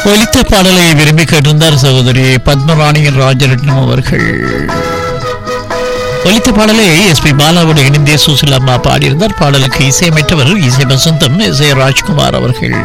ஒலித்த பாடலை விரும்பி கேட்டிருந்தார் சகோதரி பத்மராணியின் ராஜரட்னம் அவர்கள் ஒலித்த பாடலை எஸ் பி பாலாவோடு இணைந்தே சுசிலம்மா பாடியிருந்தார் பாடலுக்கு இசையமைத்தவர் இசை வசந்தம் இசை ராஜ்குமார் அவர்கள்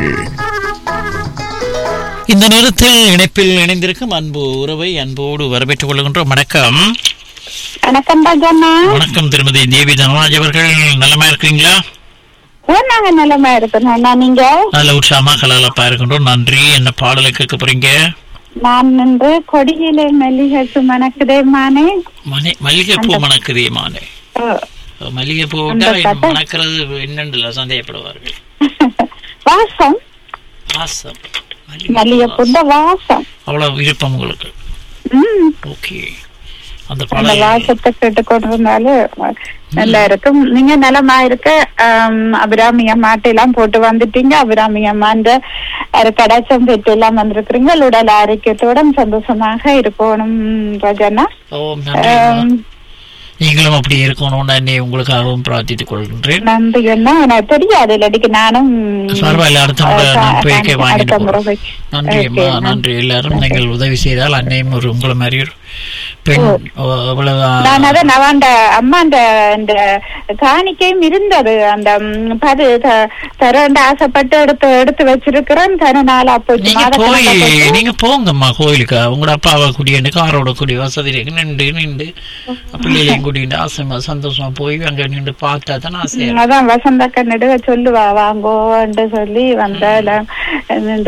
இந்த நேரத்தில் இணைப்பில் இணைந்திருக்கும் அன்பு உறவை அன்போடு வரவேற்றுக் கொள்கின்றோம் வணக்கம் வணக்கம் ராஜண்ணா வணக்கம் திருமதி தேவி தனராஜ் அவர்கள் நலமா இருக்கீங்களா ஓ நாங்க நிலைமை இருக்கணும் அண்ணா நீங்க நல்ல உற்சாகமா கலகலப்பா இருக்கின்றோம் நன்றி என்ன பாடலை கேட்க போறீங்க நான் நின்று கொடியிலே மல்லிகை சுமணக்குதே மானே மணி மல்லிகைப்பூ மணக்குதியமானே ஓ, மல்லிகைப்பூ அந்த விட்டா கதை- மணக்கிறது என்னண்டுல சந்தேகப்படுவார்கள் வாசம் வாசம் மல்லிகை வாசம். புண்ட வாசம் அவ்வளவு விருப்பம் உங்களுக்கு ம் ஓகே அந்த அந்த பாடல் வாசத்தை கேட்டு கொண்டு இருந்தாலும் நல்லா இருக்கும் நீங்க நலமா இருக்க ஆம், அபிராமி அம்மாட்ட எல்லாம் போட்டு வந்துட்டீங்க அபிராமி அம்மான்ற ஒரு கடாச்சம் பெற்று எல்லாம் வந்திருக்கிறீங்க உடல் ஆரோக்கியத்தோட சந்தோஷமாக இருக்கணும் ராஜண்ணா ஓம் நன்றி ஆம், நீங்களும் அப்படி இருக்கணும்னு என்னை உங்களுக்காகவும் பிரார்த்தித்துக் கொள்கின்றேன் நன்றி அண்ணா எனக்கு தெரியாது இல்லாட்டிக்கு நானும் பரவாயில்ல அடுத்த முறை அஹ், நான் போய்க்கே அடுத்த வாங்கிட்டு முறை போறேன் போய். நன்றி அம்மா Okay, நன்றி எல்லாரும் நீங்கள் உதவி செய்தால் அன்னையும் ஒரு உங்களை மாதிரி ஒரு பெண் அவ்வளவு நான் அதான் நான் அந்த அம்மா அந்த அந்த காணிக்கையும் இருந்தது அந்த ம், பது த- தரேன்டு ஆசைப்பட்டு எடுத்து எடுத்து வச்சிருக்கிறேன் தர நாளா போச்சு நீங்க மாத போய் கணக்கா போச்சு. நீங்க போங்கம்மா கோயிலுக்கு உங்களோட அப்பாவை கூட்டிட்டு காரோட கூடி வசதி இருக்கு நின்று நின்று பிள்ளைகளையும் கூட்டிட்டு ஆசைமா சந்தோஷமா போய் அங்க நின்று பார்த்தா தான் ஆசையா ம், அதான் வசந்தக்க நெடுக சொல்லுவா வாங்கோன்னு சொல்லி வந்தால